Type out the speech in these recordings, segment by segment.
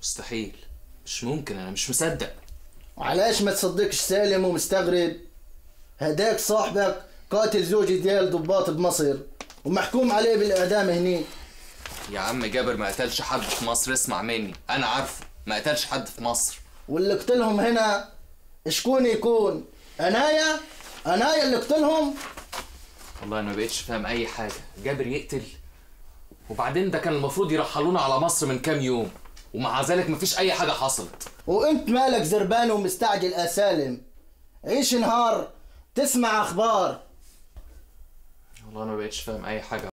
مستحيل مش ممكن انا مش مصدق وعلاش ما تصدقش سالم ومستغرب هداك صاحبك قاتل زوجي ديال ضباط بمصر ومحكوم عليه بالاعدام هنيك يا عم جابر ما قتلش حد في مصر اسمع مني انا عارفه ما قتلش حد في مصر واللي قتلهم هنا شكون يكون انايا انايا اللي قتلهم والله انا ما بقتش فاهم اي حاجه جابر يقتل وبعدين ده كان المفروض يرحلونا على مصر من كام يوم ومع ذلك مفيش اي حاجه حصلت وانت مالك زربان ومستعجل يا سالم عيش نهار تسمع اخبار والله انا ما بقتش فاهم اي حاجه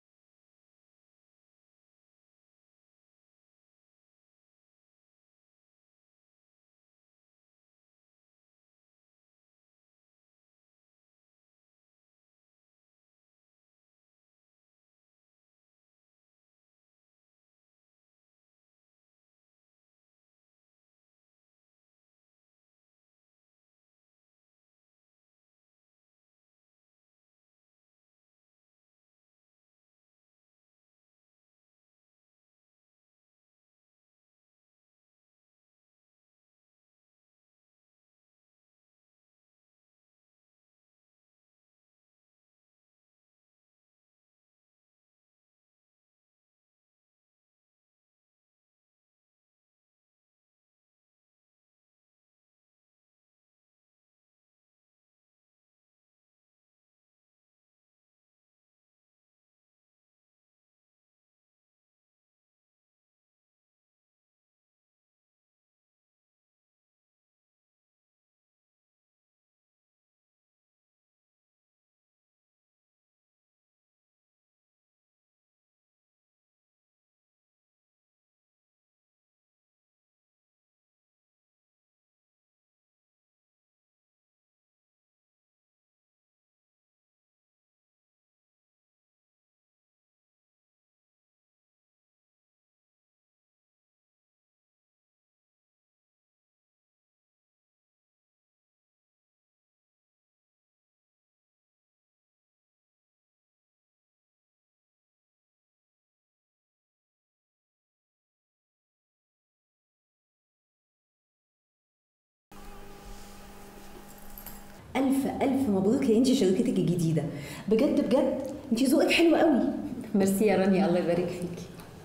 ألف ألف مبروك يا انتي شركتك الجديدة بجد بجد انتي ذوقك حلو قوي ميرسي يا رانيا الله يبارك فيكي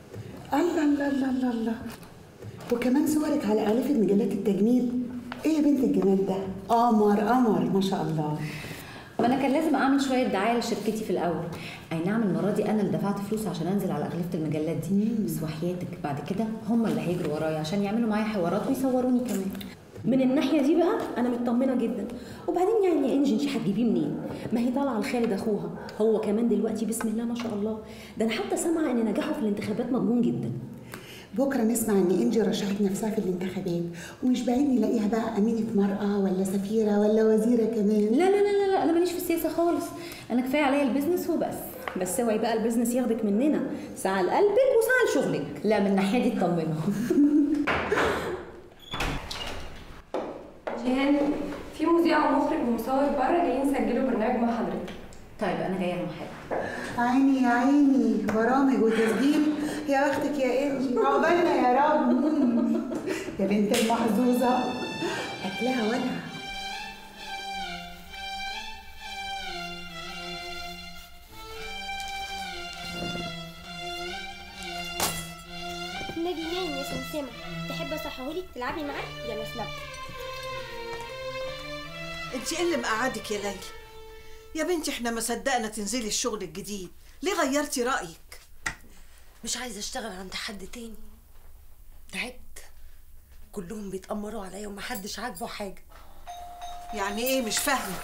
الله الله الله الله الله وكمان صورك على آلاف مجلات التجميل ايه يا بنت الجمال ده قمر قمر ما شاء الله ما انا كان لازم اعمل شويه دعايه لشركتي في الاول اي نعم المره دي انا اللي دفعت فلوس عشان انزل على اغلفه المجلات دي بس وحياتك بعد كده هم اللي هيجروا ورايا عشان يعملوا معايا حوارات ويصوروني كمان من الناحية دي بقى أنا مطمنة جدا وبعدين يعني يا إنجي انتي هتجيبيه منين؟ ما هي طالعة لخالد أخوها هو كمان دلوقتي بسم الله ما شاء الله ده أنا حتى سامعة إن نجاحه في الانتخابات مضمون جدا بكره نسمع ان انجي رشحت نفسها في الانتخابات ومش بعيد نلاقيها بقى امينه مراه ولا سفيره ولا وزيره كمان لا لا لا لا, لا انا ماليش في السياسه خالص انا كفايه عليا البيزنس وبس بس اوعي بقى البيزنس ياخدك مننا ساعة لقلبك وساعة لشغلك لا من الناحيه دي اطمنوا جيهان في مذيع ومخرج ومصور بره جايين يسجلوا برنامج مع حضرتك طيب انا جايه لهم حاجه عيني يا عيني برامج وتسجيل يا بختك يا انجي عقبالنا يا رب يا بنت المحظوظه اكلها ولع النبي نايم يا سمسمة تحب اصحهولك تلعبي معاه يلا سلام انت ايه اللي مقعدك يا ليلى يا بنتي احنا ما صدقنا تنزلي الشغل الجديد ليه غيرتي رايك مش عايزه اشتغل عند حد تاني تعبت كلهم بيتأمروا عليا ومحدش عاجبه حاجه يعني ايه مش فاهمه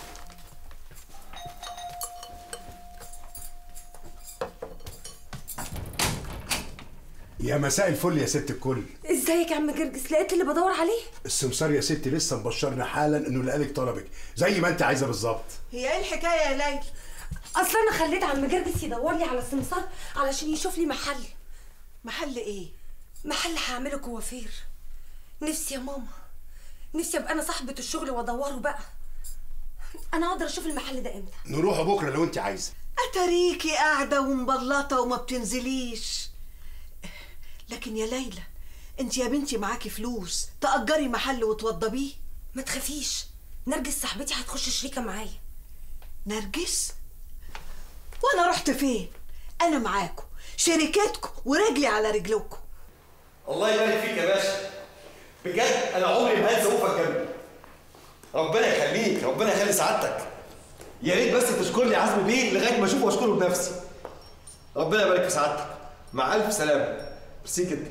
يا مساء الفل يا ست الكل ازيك يا عم جرجس لقيت اللي بدور عليه السمسار يا ستي لسه مبشرنا حالا انه لقالك طلبك زي ما انت عايزه بالظبط هي ايه الحكايه يا ليلى اصل انا خليت عم جرجس يدور لي على السمسار علشان يشوف لي محل محل ايه محل هعمله كوافير نفسي يا ماما نفسي ابقى انا صاحبه الشغل وادوره بقى انا اقدر اشوف المحل ده امتى نروح بكره لو انت عايزه اتاريكي قاعده ومبلطه وما بتنزليش لكن يا ليلى انت يا بنتي معاكي فلوس تأجري محل وتوضبيه ما تخافيش نرجس صاحبتي هتخش شريكه معايا نرجس وانا رحت فين انا معاكم شركتكم ورجلي على رجلكم الله يبارك فيك يا باشا بجد انا عمري ما هنسى وقوفك جنبي ربنا يخليك ربنا يخلي سعادتك يا ريت بس تشكرني يا عزمي بيه لغايه ما اشوفه واشكره بنفسي ربنا يبارك في سعادتك مع الف سلامه ميرسي جدا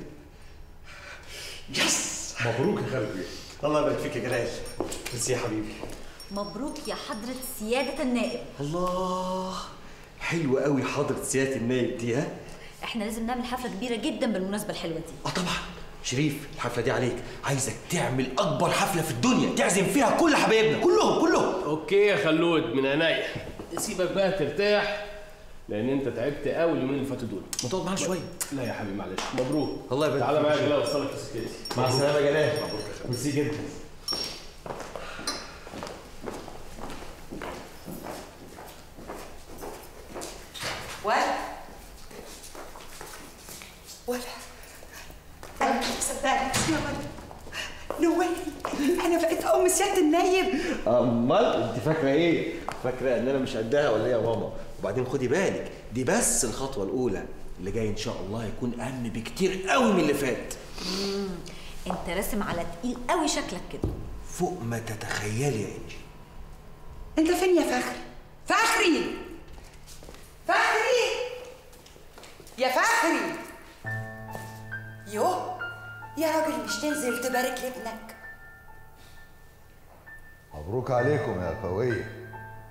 يس مبروك يا خالد بيه الله يبارك فيك يا جلال ميرسي يا حبيبي مبروك يا حضرة سيادة النائب الله حلو قوي حضرة سيادة النايب دي ها احنا لازم نعمل حفلة كبيرة جدا بالمناسبة الحلوة دي اه طبعا شريف الحفله دي عليك عايزك تعمل اكبر حفله في الدنيا تعزم فيها كل حبايبنا كلهم كلهم اوكي يا خلود من عينيا سيبك بقى ترتاح لان انت تعبت قوي اليومين اللي فاتوا دول ما تقعد معانا شويه لا يا حبيبي معلش مبروك الله يبارك تعالى فيك. معايا جلال اوصلك في سكتي مع السلامه يا جلال مبروك يا ميرسي جدا ولا ولا ولا صدقني يا ولا نو انا بقيت ام سياده النايب امال انت فاكره ايه فاكره ان انا مش قدها ولا ايه يا ماما وبعدين خدي بالك دي بس الخطوه الاولى اللي جاي ان شاء الله هيكون اهم بكتير قوي من اللي فات انت راسم على تقيل قوي شكلك كده فوق ما تتخيلي يا انجي انت فين يا فخري فخري فخري يا فخري يوه يا راجل مش تنزل تبارك لابنك مبروك عليكم يا قوية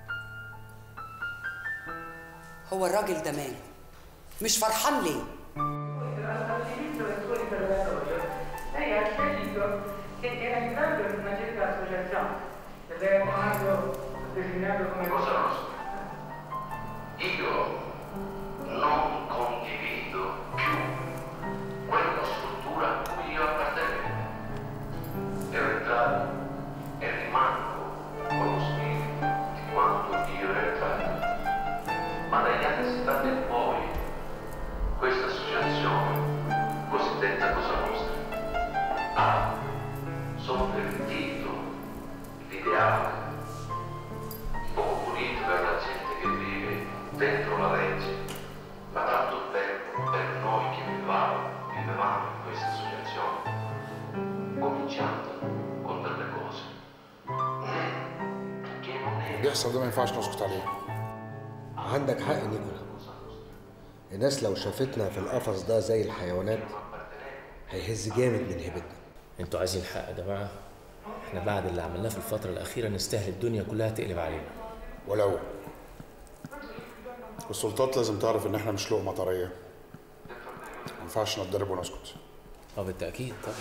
هو الراجل ده ماله مش فرحان lei Lei ha scelto che era entrato in una certa associazione, deve chiamato designato come cosa nostra. Io non condivido più quella struttura a cui io appartenevo. Ero entrato e rimango con lo spirito di quando io ero entrato. Ma dagli anni 70 in poi questa associazione, cosiddetta Cosa Nostra, ha sovvertito l'ideale poco pulito per la gente che vive dentro la legge, ma tanto bello per noi che vivevamo, vivevamo in questa associazione, cominciando con delle cose che non erano بيحصل ده ما ينفعش نسكت عليه عندك حق نيكولا الناس لو شافتنا في القفص ده زي الحيوانات هيهز جامد من هيبتنا انتوا عايزين حق يا جماعه احنا بعد اللي عملناه في الفتره الاخيره نستاهل الدنيا كلها تقلب علينا ولو السلطات لازم تعرف ان احنا مش لقمه طريه ما ينفعش نتضرب ونسكت اه بالتاكيد طبعا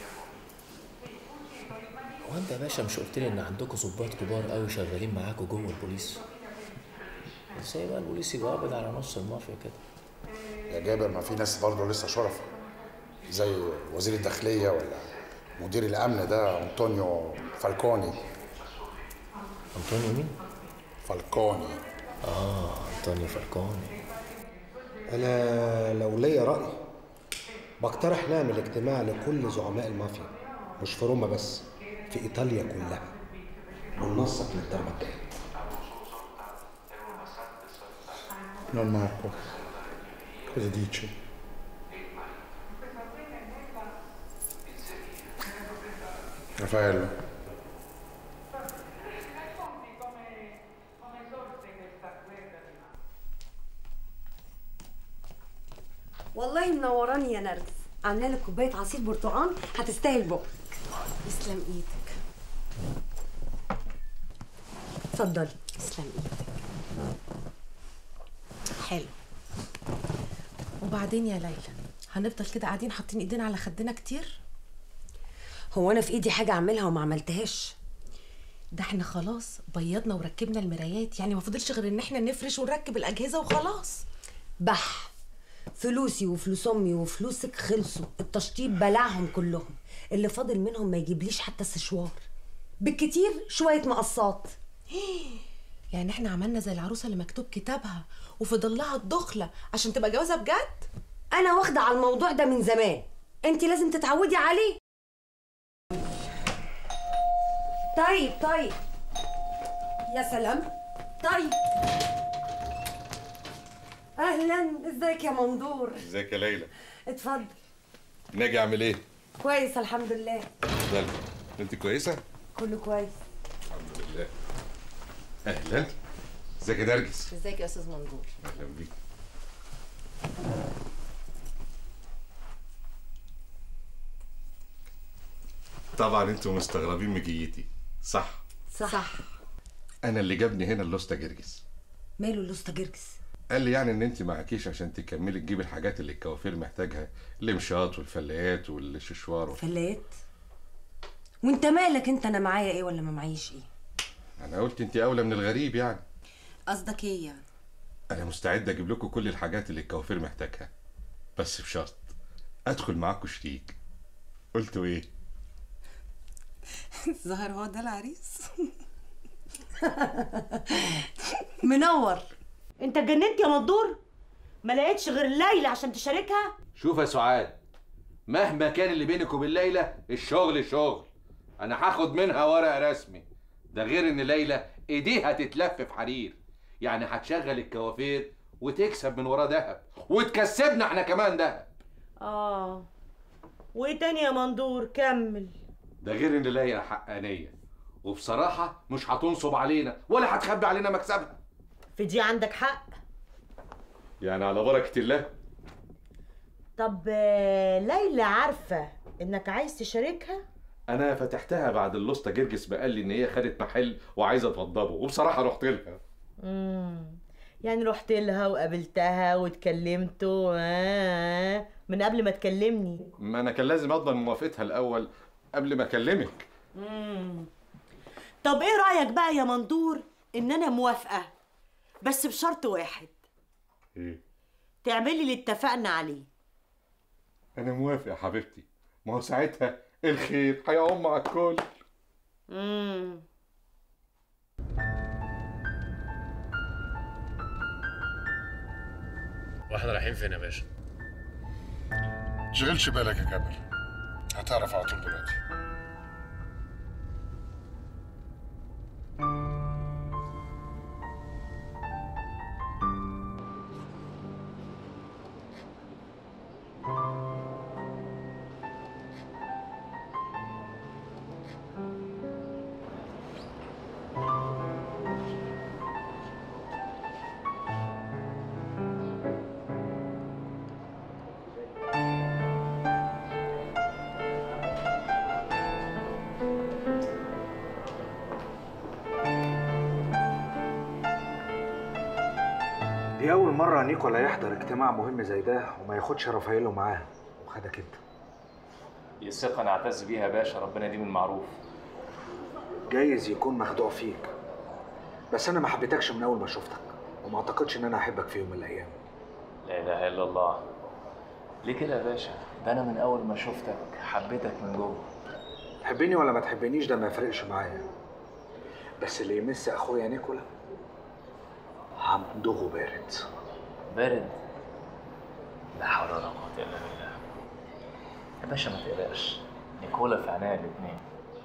هو انت يا باشا مش قلت لي ان عندكم ضباط كبار قوي شغالين معاكم جوه البوليس ازاي بقى البوليس يبقى قابض على نص المافيا كده يا جابر ما في ناس برضه لسه شرف زي وزير الداخليه ولا مدير الامن ده انطونيو فالكوني انطونيو مين؟ فالكوني اه انطونيو فالكوني انا لو ليا راي بقترح نعمل اجتماع لكل زعماء المافيا مش في روما بس في ايطاليا كلها وننسق للضربه الجايه Non Marco. Cosa dici? Raffaello. والله منوراني يا نرجس عامله لك كوبايه عصير برتقال هتستاهل بقى تسلم ايدك اتفضلي تسلم ايدك حلو وبعدين يا ليلى هنفضل كده قاعدين حاطين ايدينا على خدنا كتير هو انا في ايدي حاجه اعملها وما عملتهاش ده احنا خلاص بيضنا وركبنا المرايات يعني ما فضلش غير ان احنا نفرش ونركب الاجهزه وخلاص بح فلوسي وفلوس امي وفلوسك خلصوا التشطيب بلعهم كلهم اللي فاضل منهم ما يجيبليش حتى سشوار بالكتير شويه مقصات يعني احنا عملنا زي العروسه اللي مكتوب كتابها وفضل لها الدخله عشان تبقى جوازه بجد انا واخده على الموضوع ده من زمان انت لازم تتعودي عليه طيب طيب يا سلام طيب اهلا ازيك يا مندور ازيك يا ليلى اتفضل ناجي اعمل ايه كويس الحمد لله اتفضلي انت كويسه كله كويس الحمد لله اهلا ازيك يا نرجس ازيك يا استاذ مندور اهلا بيك طبعا انتوا مستغربين مجيتي صح صح, صح. انا اللي جابني هنا اللوستا جرجس ماله اللوستا جرجس قال لي يعني ان انت معكيش عشان تكملي تجيبي الحاجات اللي الكوافير محتاجها الامشاط والفلايات والششوار وال... فلايات وانت مالك انت انا معايا ايه ولا ما معيش ايه انا قلت انت اولى من الغريب يعني قصدك ايه يعني انا مستعد اجيب لكم كل الحاجات اللي الكوافير محتاجها بس بشرط ادخل معاكم شريك قلتوا ايه ظاهر هو ده العريس منور انت اتجننت يا مندور ما لقيتش غير ليلى عشان تشاركها شوف يا سعاد مهما كان اللي بينك وبين ليلى الشغل شغل انا هاخد منها ورق رسمي ده غير ان ليلى ايديها تتلف في حرير يعني هتشغل الكوافير وتكسب من وراه دهب وتكسبنا احنا كمان دهب اه وايه تاني يا مندور كمل ده غير ان ليلى حقانيه وبصراحه مش هتنصب علينا ولا هتخبي علينا مكسبها في دي عندك حق يعني على بركه الله طب آه، ليلى عارفه انك عايز تشاركها انا فتحتها بعد اللوستا جرجس بقال لي ان هي خدت محل وعايزه توضبه وبصراحه رحت لها امم يعني رحت لها وقابلتها واتكلمتوا آه من قبل ما تكلمني ما انا كان لازم اضمن موافقتها الاول قبل ما اكلمك امم طب ايه رايك بقى يا مندور ان انا موافقه بس بشرط واحد ايه تعملي اللي اتفقنا عليه انا موافق يا حبيبتي ما هو ساعتها الخير هيعم على الكل امم واحنا رايحين فين يا باشا؟ تشغلش بالك يا كامل هتعرف على طول دلوقتي دي أول مرة نيكولا يحضر اجتماع مهم زي ده وما ياخدش رافائيلو معاه وخدك أنت دي ثقة نعتز بيها يا باشا ربنا يديم المعروف جايز يكون مخدوع فيك بس أنا ما حبيتكش من أول ما شفتك وما أعتقدش إن أنا أحبك في يوم من الأيام لا إله إلا الله ليه كده يا باشا؟ ده أنا من أول ما شفتك حبيتك من جوه تحبني ولا ما تحبنيش ده ما يفرقش معايا بس اللي يمس أخويا نيكولا همضغه بارد بارد لا حول ولا قوة إلا بالله يا باشا ما تقلقش نيكولا في عناية الاتنين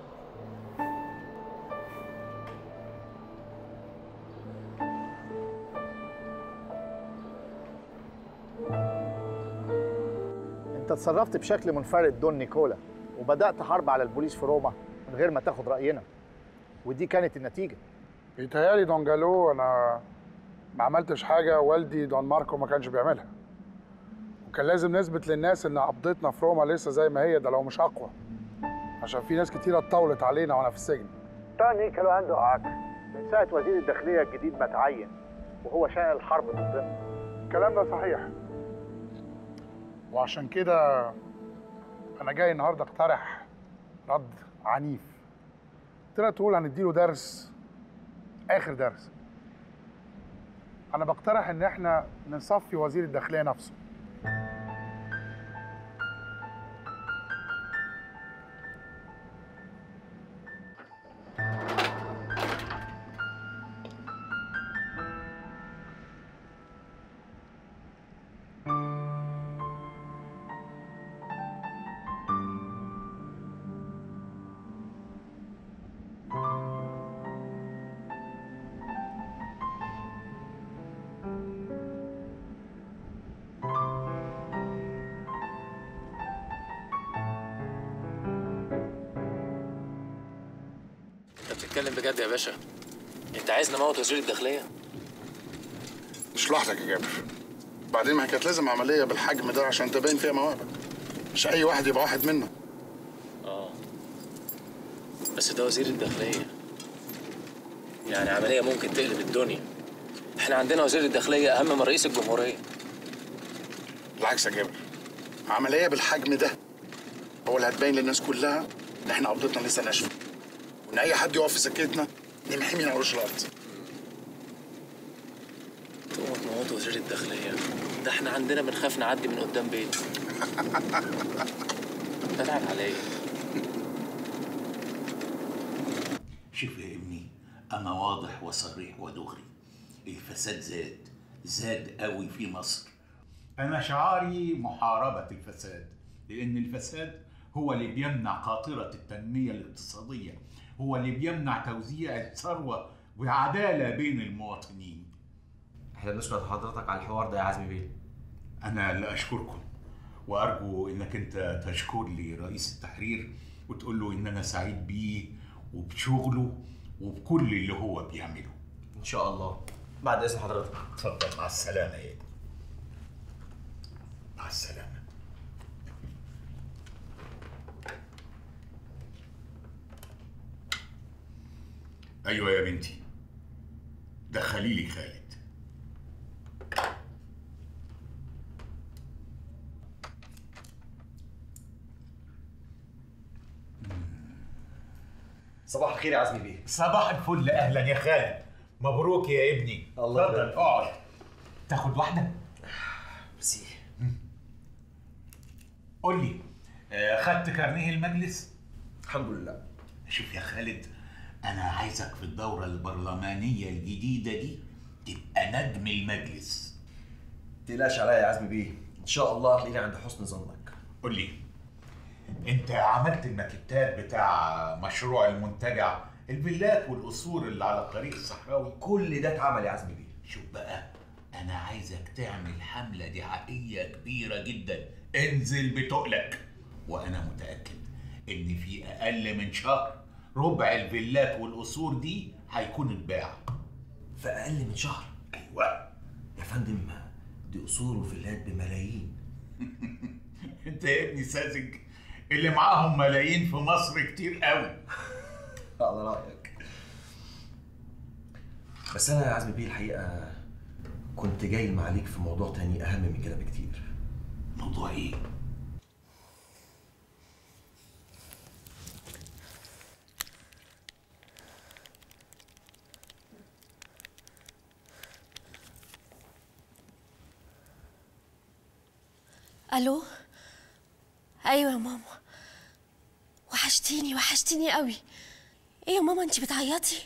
انت اتصرفت بشكل منفرد دون نيكولا وبدات حرب على البوليس في روما من غير ما تاخد راينا ودي كانت النتيجه بيتهيألي دون جالو انا ما عملتش حاجه والدي دون ماركو ما كانش بيعملها وكان لازم نثبت للناس ان قبضتنا في روما لسه زي ما هي ده لو مش اقوى عشان في ناس كتيره اتطاولت علينا وانا في السجن تاني كانوا عنده عقل من ساعه وزير الداخليه الجديد ما تعين وهو شايل الحرب ضدنا الكلام ده صحيح وعشان كده انا جاي النهارده اقترح رد عنيف تقدر تقول هنديله درس اخر درس انا بقترح ان احنا نصفي وزير الداخليه نفسه بتتكلم بجد يا باشا انت عايز نموت وزير الداخليه مش لوحدك يا جابر بعدين ما هي كانت لازم عمليه بالحجم ده عشان تبين فيها مواهبك مش اي واحد يبقى واحد منا اه بس ده وزير الداخليه يعني عمليه ممكن تقلب الدنيا احنا عندنا وزير الداخليه اهم من رئيس الجمهوريه بالعكس يا جابر عمليه بالحجم ده هو اللي هتبين للناس كلها ان احنا قبضتنا لسه ناشفه وان اي حد يقف في سكتنا نمحيه من على وش الارض تقوم تموت وزير الداخليه ده احنا عندنا بنخاف نعدي من قدام بيته تلعب عليا شوف يا ابني انا واضح وصريح ودغري الفساد زاد زاد قوي في مصر أنا شعاري محاربة الفساد لأن الفساد هو اللي بيمنع قاطرة التنمية الاقتصادية هو اللي بيمنع توزيع الثروة بعدالة بين المواطنين احنا بنشكر حضرتك على الحوار ده يا عزمي بيه أنا اللي أشكركم وأرجو إنك أنت تشكر لي رئيس التحرير وتقول له إن أنا سعيد بيه وبشغله وبكل اللي هو بيعمله ان شاء الله بعد اذن حضرتك اتفضل مع السلامة يا ابني مع السلامة أيوة يا بنتي دخلي لي خالد صباح الخير يا عزمي بيه صباح الفل أهلا يا خالد مبروك يا ابني الله اتفضل يبارك. اقعد تاخد واحدة ميرسي قول لي آه، خدت كارنيه المجلس الحمد لله شوف يا خالد انا عايزك في الدوره البرلمانيه الجديده دي تبقى نجم المجلس تقلقش عليا يا عزمي بيه ان شاء الله هتلاقيني عند حسن ظنك قول لي انت عملت الماكيتات بتاع مشروع المنتجع الفيلات والقصور اللي على الطريق الصحراوي كل ده اتعمل يا عزمي بيه شوف بقى انا عايزك تعمل حمله دعائيه كبيره جدا انزل بتقلك وانا متاكد ان في اقل من شهر ربع الفيلات والقصور دي هيكون اتباع في اقل من شهر ايوه يا فندم دي قصور وفيلات بملايين انت يا ابني ساذج اللي معاهم ملايين في مصر كتير قوي على رايك بس انا يا عزمي بيه الحقيقه كنت جاي معاليك في موضوع تاني اهم من كده بكتير موضوع ايه الو ايوه يا ماما وحشتيني وحشتيني قوي ايه يا ماما انت بتعيطي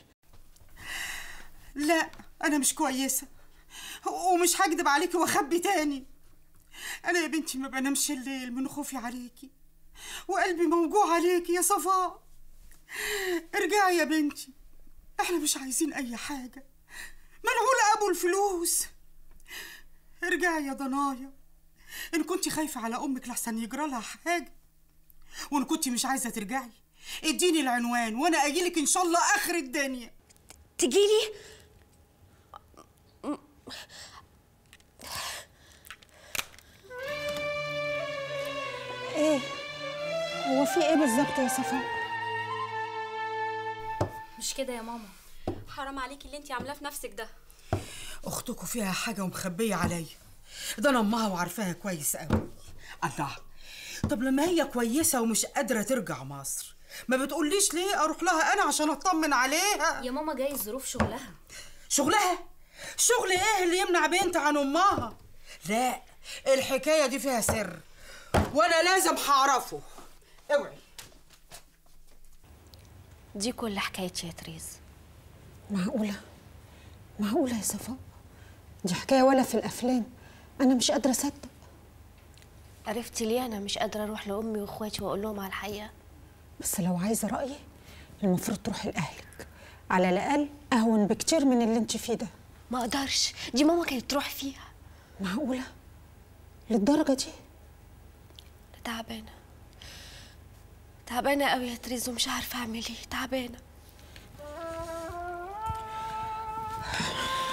لا انا مش كويسه ومش هكدب عليكي واخبي تاني انا يا بنتي ما بنامش الليل من خوفي عليكي وقلبي موجوع عليكي يا صفاء ارجعي يا بنتي احنا مش عايزين اي حاجه منعول ابو الفلوس ارجعي يا ضنايا ان كنت خايفه على امك لحسن يجرى لها حاجه وان كنت مش عايزه ترجعي اديني العنوان وانا اجيلك ان شاء الله اخر الدنيا تجيلي ايه هو في ايه بالظبط يا صفاء مش كده يا ماما حرام عليكي اللي انت عاملاه في نفسك ده اختكوا فيها حاجه ومخبيه عليا ده انا امها وعارفاها كويس قوي الله طب لما هي كويسه ومش قادره ترجع مصر ما بتقوليش ليه اروح لها انا عشان اطمن عليها يا ماما جاي ظروف شغلها شغلها شغل ايه اللي يمنع بنت عن امها لا الحكايه دي فيها سر وانا لازم هعرفه اوعي دي كل حكايتي يا تريز معقولة معقولة يا صفاء دي حكاية ولا في الأفلام أنا مش قادرة أصدق عرفتي ليه انا مش قادره اروح لامي واخواتي واقول لهم على الحقيقه بس لو عايزة رأيي المفروض تروحي لأهلك على الأقل أهون بكتير من اللي انت فيه ده ما اقدرش دي ماما كانت تروح فيها معقولة للدرجة دي تعبانه تعبانه قوي يا تريز ومش عارفه اعمل ايه تعبانه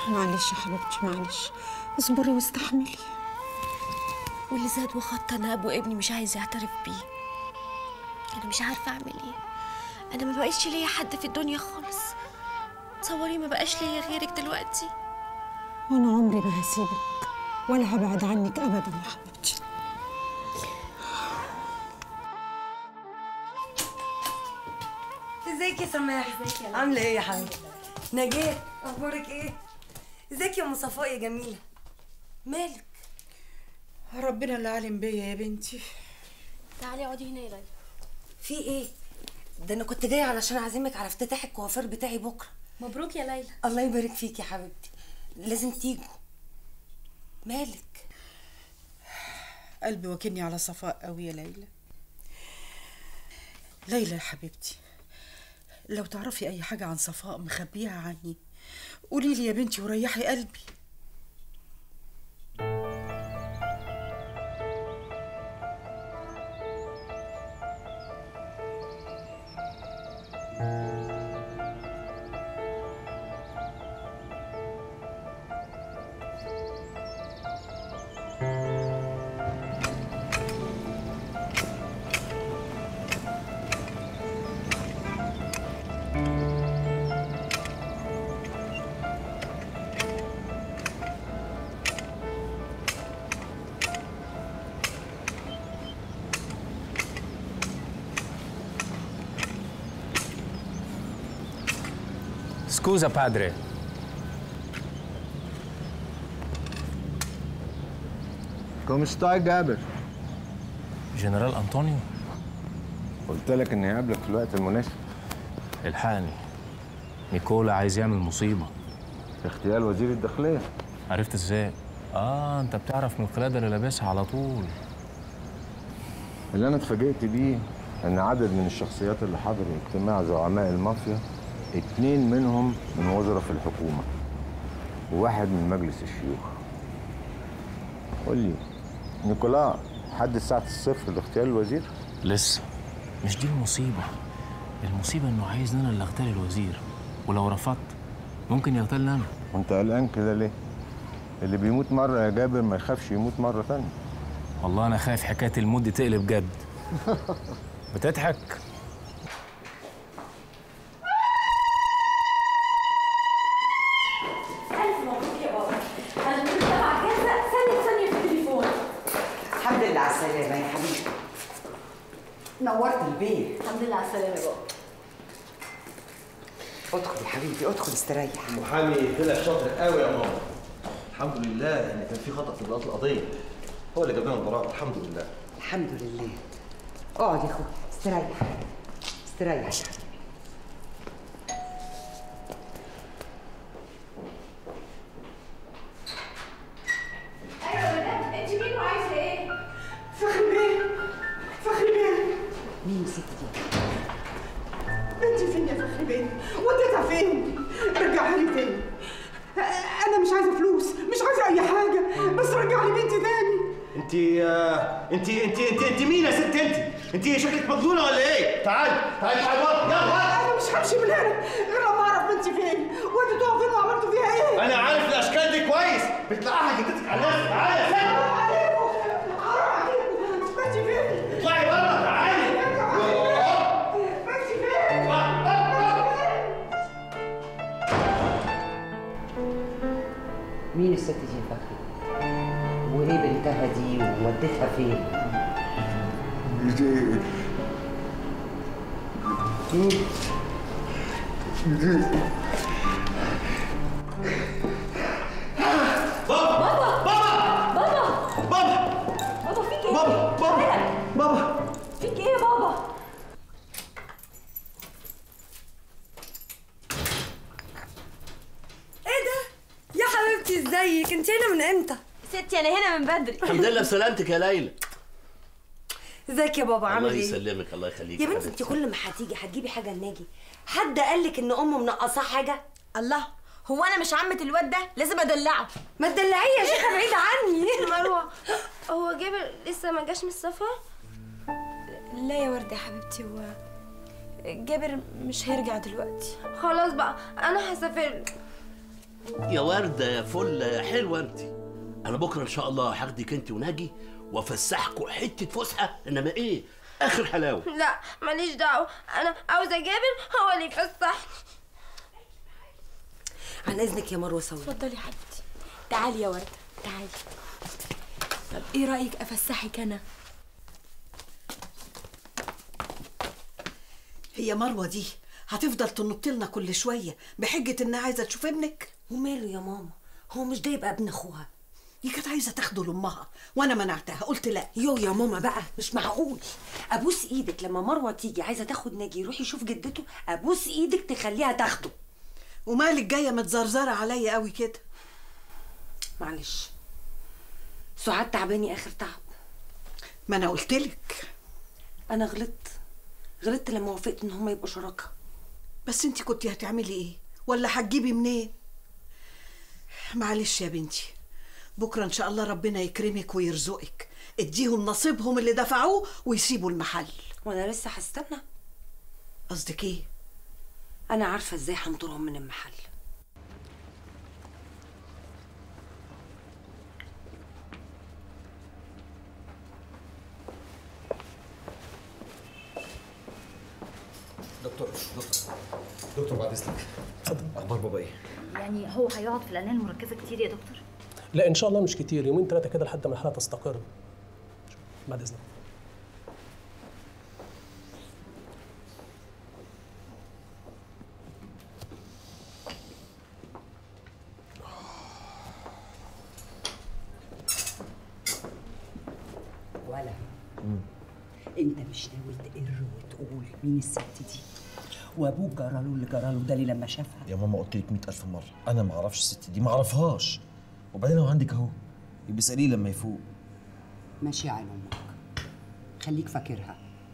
معلش يا حبيبتي معلش اصبري واستحملي واللي زاد وخط انا ابو ابني مش عايز يعترف بيه انا مش عارفه اعمل ايه انا ما بقيتش ليا حد في الدنيا خالص تصوري ما بقاش ليا غيرك دلوقتي وانا عمري ما هسيبك ولا هبعد عنك ابدا يا حبيبتي ازيك يا سماح ازيك يا عامله ايه يا حبيبتي نجاة اخبارك ايه ازيك يا ام صفاء يا جميله مالك ربنا اللي عالم بيا يا بنتي تعالي اقعدي هنا يا ليلى في ايه ده انا كنت جايه علشان اعزمك على افتتاح الكوافير بتاعي بكره مبروك يا ليلى الله يبارك فيك يا حبيبتي لازم تيجوا مالك قلبي واكلني على صفاء قوي يا ليلى ليلى يا حبيبتي لو تعرفي اي حاجه عن صفاء مخبيها عني قولي لي يا بنتي وريحي قلبي Scusa padre, كوم ستاي جابر جنرال أنطونيو قلت لك اني هقابلك في الوقت المناسب الحقني نيكولا عايز يعمل مصيبة اغتيال وزير الداخلية عرفت ازاي؟ اه انت بتعرف من القلادة اللي لابسها على طول اللي انا اتفاجئت بيه ان عدد من الشخصيات اللي حضروا اجتماع زعماء المافيا اتنين منهم من وزراء في الحكومة وواحد من مجلس الشيوخ قول لي نيكولا حد ساعة الصفر لاغتيال الوزير؟ لسه مش دي المصيبة المصيبة انه عايزني انا اللي اغتال الوزير ولو رفضت ممكن يغتالني انا وانت قلقان كده ليه؟ اللي بيموت مرة يا جابر ما يخافش يموت مرة تانية والله انا خايف حكاية الموت دي تقلب جد بتضحك الف مبروك يا بابا انا كنت تبع كذا ثانيه ثانيه في التليفون الحمد لله على السلامة يا حبيبي نورت البيت الحمد لله على السلامه يا بابا ادخل يا حبيبي ادخل استريح المحامي طلع شاطر قوي يا ماما الحمد لله ان كان في خطأ في اجراءات القضية هو اللي جاب لنا البراءة الحمد لله الحمد لله اقعد يا اخويا استريح استريح ايوه يا مدام انت مين وعايزه ايه؟ فخري بيه فخري بيه مين الست دي؟ بنتي فين يا فخري بيه وديتها فين رجعها لي تاني انا مش عايزه فلوس مش عايزه اي حاجه بس رجع لي بنتي تاني انت انت انت انت انت مين يا ست انت؟ انت شكلك مجنونة ولا ايه؟ تعالي تعالي تعالي يلا انا مش همشي من هنا غير لما اعرف بنتي فين وديتوها فين وعملتوا فيها ايه انا عارف الاشكال دي كويس بتلاقيها جدتك على الناس تعالي يا ست حرام عليكم بنتي فين اطلعي بره تعالي بنتي فين مين الست دي يا فخري؟ وايه بنتها دي ووديتها فين؟ بابا بابا بابا بابا بابا فيك ايه؟ بابا بابا بابا فيك ايه يا بابا؟ ايه ده؟ يا حبيبتي ازيك؟ انت هنا من امتى؟ ستي انا هنا من بدري الحمد لله بسلامتك يا ليلى ازيك يا بابا عامل الله ايه؟ يسلمك الله يخليك يا بنتي حبيبتي. انت كل ما هتيجي هتجيبي حاجه لناجي حد قال لك ان امه منقصاه حاجه الله هو انا مش عمة الواد ده لازم ادلعه ما تدلعيه يا شيخه بعيده عني مروه هو جابر لسه ما جاش من السفر لا يا وردة يا حبيبتي هو جابر مش هيرجع دلوقتي خلاص بقى انا هسافر يا وردة يا فل يا حلوة انت انا بكرة ان شاء الله هاخدك انت وناجي وافسحكوا حتة فسحة انما ايه اخر حلاوة لا ماليش دعوة أنا عاوزة جابر هو اللي يفسحني عن اذنك يا مروه سوي اتفضلي يا حبيبتي تعالي يا وردة تعالي طب ايه رأيك افسحك انا هي مروه دي هتفضل تنط لنا كل شويه بحجه انها عايزه تشوف ابنك وماله يا ماما هو مش ده يبقى ابن اخوها دي كانت عايزه تاخده لامها وانا منعتها قلت لا يو يا ماما بقى مش معقول ابوس ايدك لما مروه تيجي عايزه تاخد ناجي يروح يشوف جدته ابوس ايدك تخليها تاخده ومالك جايه متزرزره عليا قوي كده معلش سعاد تعباني اخر تعب ما انا قلت لك انا غلطت غلطت لما وافقت ان هما يبقوا شراكه بس انت كنت هتعملي ايه ولا هتجيبي منين معلش يا بنتي بكره ان شاء الله ربنا يكرمك ويرزقك اديهم نصيبهم اللي دفعوه ويسيبوا المحل وانا لسه هستنى قصدك ايه انا عارفه ازاي هنطرهم من المحل دكتور دكتور دكتور بعد اذنك اتفضل اخبار بابا ايه؟ يعني هو هيقعد في العنايه المركزه كتير يا دكتور لا ان شاء الله مش كتير يومين ثلاثه كده لحد ما الحاله تستقر بعد اذنك ولا انت مش ناوي تقر وتقول مين الست دي وابوك جراله اللي جراله ده ليه لما شافها يا ماما قلت لك 100000 مره انا ما اعرفش الست دي ما اعرفهاش وبعدين هو عندك اهو يبقى اساليه لما يفوق ماشي على امك خليك فاكرها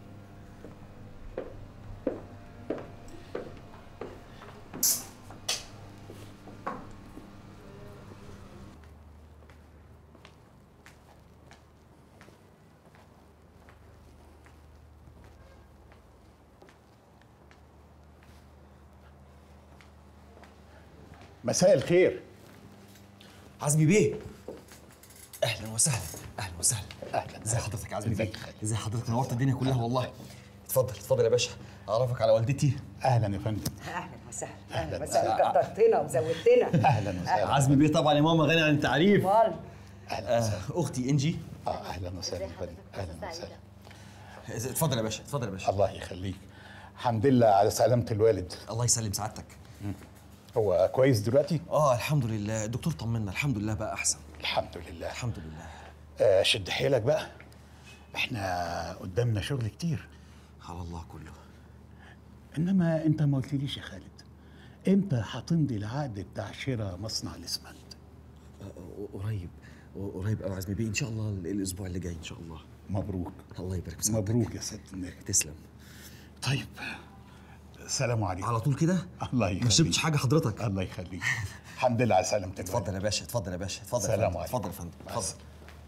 مساء الخير عزمي بيه اهلا وسهلا اهلا وسهلا اهلا ازي حضرتك يا عزمي ازيك بيه يا خالد؟ ازي حضرتك نورت الدنيا كلها والله اتفضل اتفضل يا باشا اعرفك على والدتي اهلا يا فندم اهلا وسهلا اهلا وسهلا كترتنا وزودتنا اهلا وسهلا عزمي بيه طبعا يا ماما غني عن التعريف مال آه اختي انجي اه اهلا وسهلا يا فندم اهلا وسهلا اتفضل يا باشا اتفضل يا باشا الله يخليك الحمد لله على سلامة الوالد الله يسلم سعادتك هو كويس دلوقتي؟ اه الحمد لله الدكتور طمنا الحمد لله بقى احسن الحمد لله الحمد لله آه شد حيلك بقى احنا قدامنا شغل كتير على الله كله انما انت ما قلتليش يا خالد امتى هتمضي العقد بتاع شراء مصنع الاسمنت آه، قريب قريب قوي عزمي بيه ان شاء الله الاسبوع اللي جاي ان شاء الله مبروك الله يبارك في سعادتك مبروك يا ست النبي تسلم طيب سلام عليكم على طول كده الله يخليك ما شربتش حاجه حضرتك الله يخليك الحمد لله على سلامة الوالد اتفضل يا باشا اتفضل يا باشا اتفضل يا سلام فندم. عليكم. اتفضل يا فندم مع اتفضل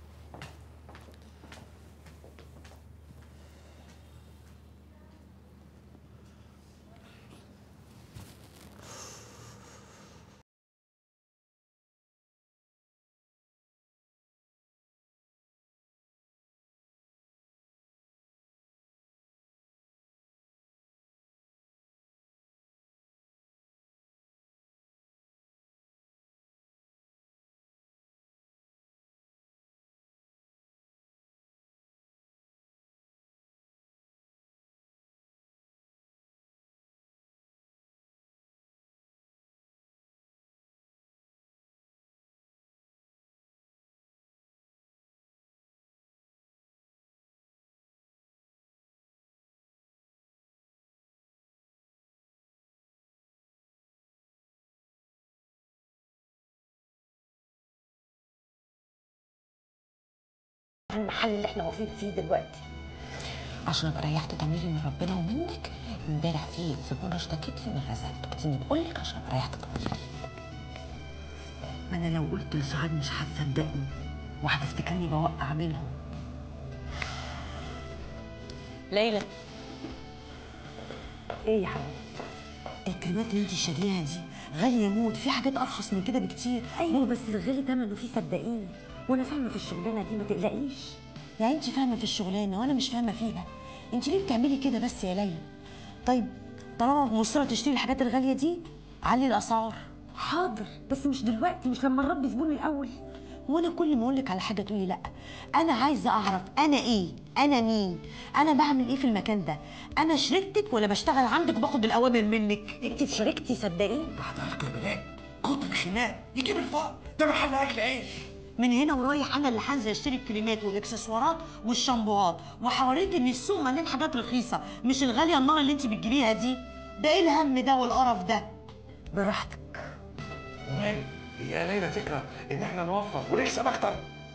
المحل اللي احنا واقفين فيه دلوقتي عشان ابقى ريحت ضميري من ربنا ومنك امبارح في زبونه اشتكت لي من رزقت كنت بقول لك عشان ابقى ريحت ضميري ما انا لو قلت لسعاد مش هتصدقني وهتفتكرني بوقع منهم ليلى ايه يا حبيبي الكريمات اللي انت شاريها دي غاليه موت في حاجات ارخص من كده بكتير ايوه بس الغالي ثمنه فيه صدقيني وانا فاهمه في الشغلانه دي ما تقلقيش يعني انت فاهمه في الشغلانه وانا مش فاهمه فيها انت ليه بتعملي كده بس يا ليلى طيب طالما مصره تشتري الحاجات الغاليه دي علي الاسعار حاضر بس مش دلوقتي مش لما نربي زبون الاول وانا كل ما اقول لك على حاجه تقولي لا انا عايزه اعرف انا ايه انا مين انا بعمل ايه في المكان ده انا شريكتك ولا بشتغل عندك وباخد الاوامر منك انت في شريكتي صدقيني حضرتك يا بنات كتر خناق يجيب الفقر ده محل اكل عيش من هنا ورايح انا اللي هنزل اشتري الكريمات والاكسسوارات والشامبوهات وحواليك ان السوق مليان حاجات رخيصه مش الغاليه النار اللي انت بتجيبيها دي ده ايه الهم ده والقرف ده براحتك ومال هي ليلى تكره ان احنا نوفر ونكسب اكتر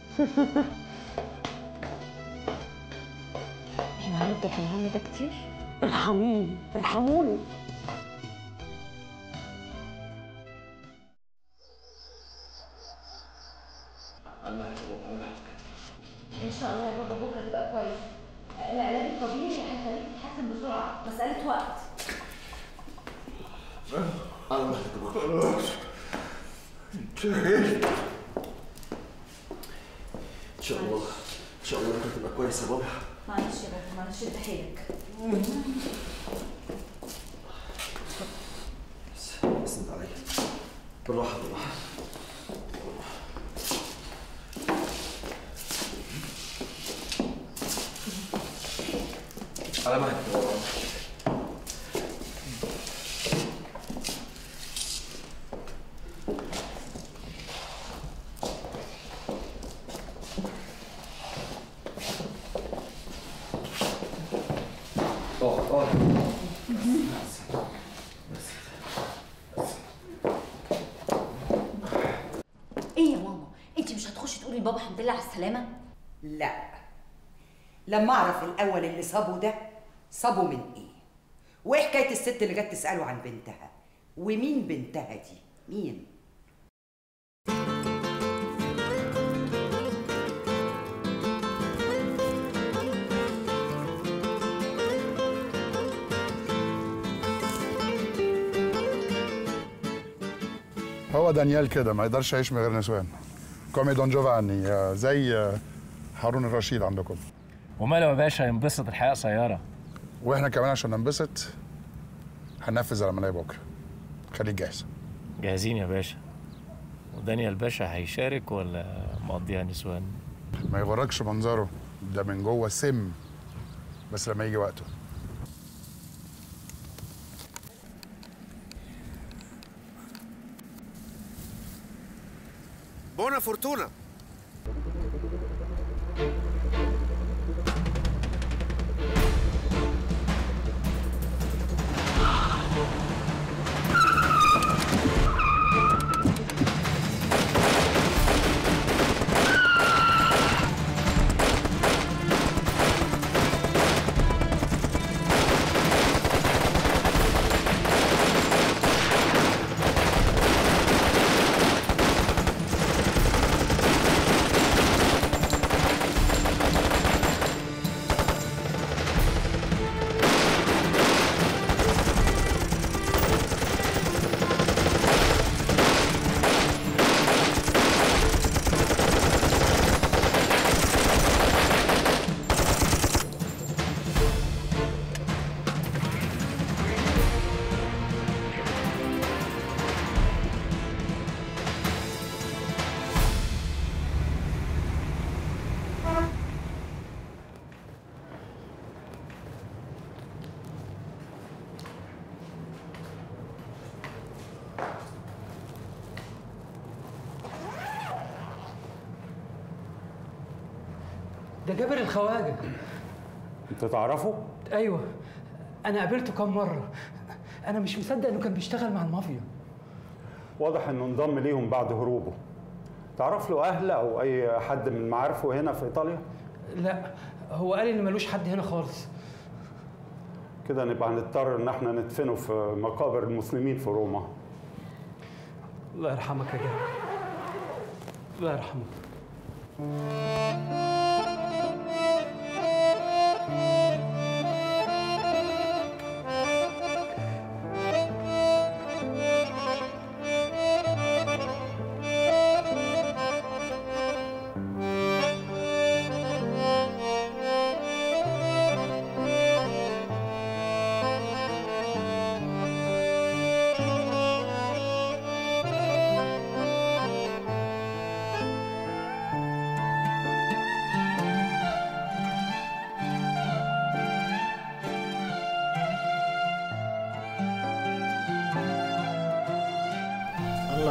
احنا هنفضل في الهم ده كتير ارحموني ارحموني ان شاء الله يا بابا بكره تبقى كويس العلاج الطبيعي هيخليك تتحسن بسرعه مساله وقت الله ان شاء الله ان شاء الله بكره تبقى كويس يا بابا معلش يا بابا معلش انت حيلك اسند عليا بالراحه بالراحه على مهلك يا بابا اه اه ايه يا ماما انت مش هتخشي تقولي لبابا الحمد لله على السلامه لا لما اعرف الاول اللي صابه ده صابه من ايه وايه حكايه الست اللي جت تساله عن بنتها ومين بنتها دي مين هو دانيال كده ما يقدرش يعيش من غير نسوان كومي دون جوفاني آه، زي آه، هارون الرشيد عندكم وماله يا باشا ينبسط الحياه قصيره واحنا كمان عشان ننبسط هننفذ العمليه بكره خليك جاهز جاهزين يا باشا ودانيال باشا هيشارك ولا مقضيها نسوان ما يغركش منظره ده من جوه سم بس لما يجي وقته بونا فورتونا ده جابر الخواجه انت تعرفه؟ ايوه انا قابلته كام مره انا مش مصدق انه كان بيشتغل مع المافيا واضح انه انضم ليهم بعد هروبه تعرف له اهل او اي حد من معارفه هنا في ايطاليا؟ لا هو قال ان ملوش حد هنا خالص كده نبقى هنضطر ان احنا ندفنه في مقابر المسلمين في روما الله يرحمك يا جابر الله يرحمك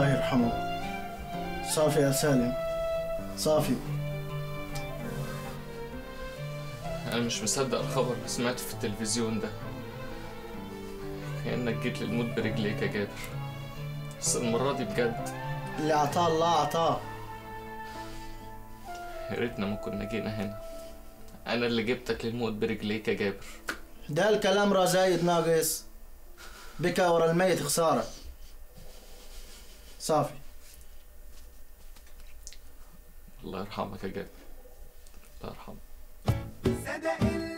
الله يرحمه صافي يا سالم صافي أنا مش مصدق الخبر اللي سمعته في التلفزيون ده كأنك جيت للموت برجليك يا جابر بس المرة دي بجد اللي عطاه الله عطاه يا ريتنا ما كنا جينا هنا أنا اللي جبتك للموت برجليك يا جابر ده الكلام رزايد ناقص بكى ورا الميت خسارة صافي الله يرحمك يا جابر الله يرحمك صدق اللي